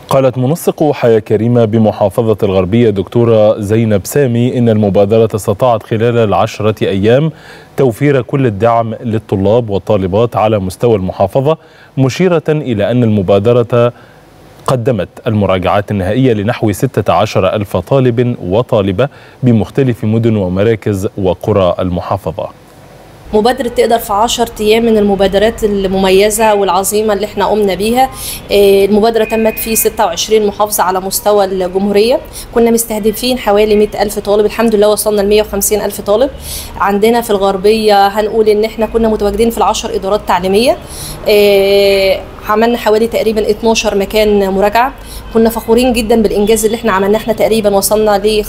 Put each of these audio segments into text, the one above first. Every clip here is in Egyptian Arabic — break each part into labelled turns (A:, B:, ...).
A: قالت منسق حياة كريمة بمحافظة الغربية دكتورة زينب سامي إن المبادرة استطاعت خلال العشرة أيام توفير كل الدعم للطلاب والطالبات على مستوى المحافظة مشيرة إلى أن المبادرة قدمت المراجعات النهائية لنحو 16 ألف طالب وطالبة بمختلف مدن ومراكز وقرى المحافظة
B: مبادرة تقدر في 10 أيام من المبادرات المميزة والعظيمة اللي احنا قمنا بيها المبادرة تمت في 26 محافظة على مستوى الجمهورية كنا مستهدفين حوالي 100 ألف طالب الحمد لله وصلنا ل 150 ألف طالب عندنا في الغربية هنقول إن احنا كنا متواجدين في العشر إدارات تعليمية عملنا حوالي تقريبا 12 مكان مراجعة كنا فخورين جدا بالإنجاز اللي احنا عملناه احنا تقريبا وصلنا ل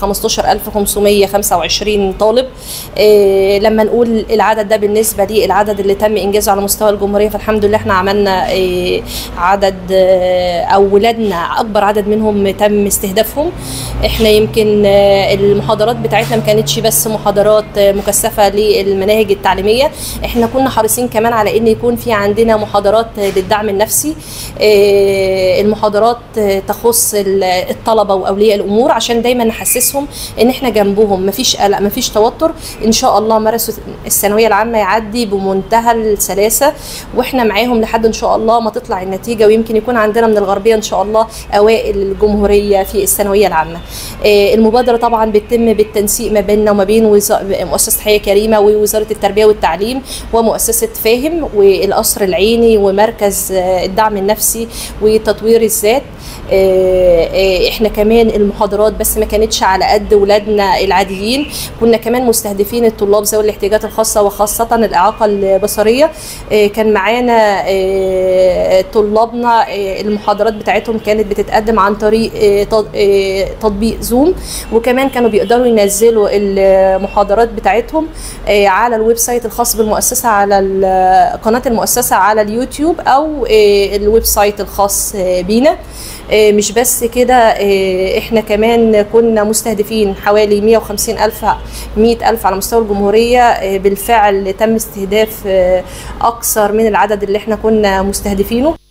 B: 15525 طالب لما نقول العدد ده بالنسبه للعدد اللي تم انجازه على مستوى الجمهوريه فالحمد لله احنا عملنا عدد او ولادنا اكبر عدد منهم تم استهدافهم احنا يمكن المحاضرات بتاعتنا ما كانتش بس محاضرات مكثفه للمناهج التعليميه احنا كنا حريصين كمان على ان يكون في عندنا محاضرات للدعم النفسي المحاضرات تخص الطلبه واولياء الامور عشان دايما نحسسهم ان احنا جنبهم مفيش قلق مفيش توتر ان شاء الله مارسوا الثانويه العامه يعدي بمنتهى السلاسه واحنا معاهم لحد ان شاء الله ما تطلع النتيجه ويمكن يكون عندنا من الغربيه ان شاء الله اوائل الجمهوريه في الثانويه العامه المبادره طبعا بتتم بالتنسيق ما بيننا وما بين مؤسسه حياه كريمه ووزاره التربيه والتعليم ومؤسسه فاهم والقصر العيني ومركز الدعم النفسي وتطوير الذات احنا كمان المحاضرات بس ما كانتش على قد ولادنا العاديين كنا كمان مستهدفين الطلاب ذوي الاحتياجات الخاصه وخاصه الاعاقه البصريه كان معانا طلابنا المحاضرات بتاعتهم كانت بتتقدم عن طريق تطبيق زوم وكمان كانوا بيقدروا ينزلوا المحاضرات بتاعتهم على الويب سايت الخاص بالمؤسسه على قناه المؤسسه على اليوتيوب او الويب سايت الخاص بينا مش بس كده احنا كمان كنا مستهدفين حوالي 150 ألف 100 ألف على مستوى الجمهورية بالفعل تم استهداف أكثر من العدد اللي احنا كنا مستهدفينه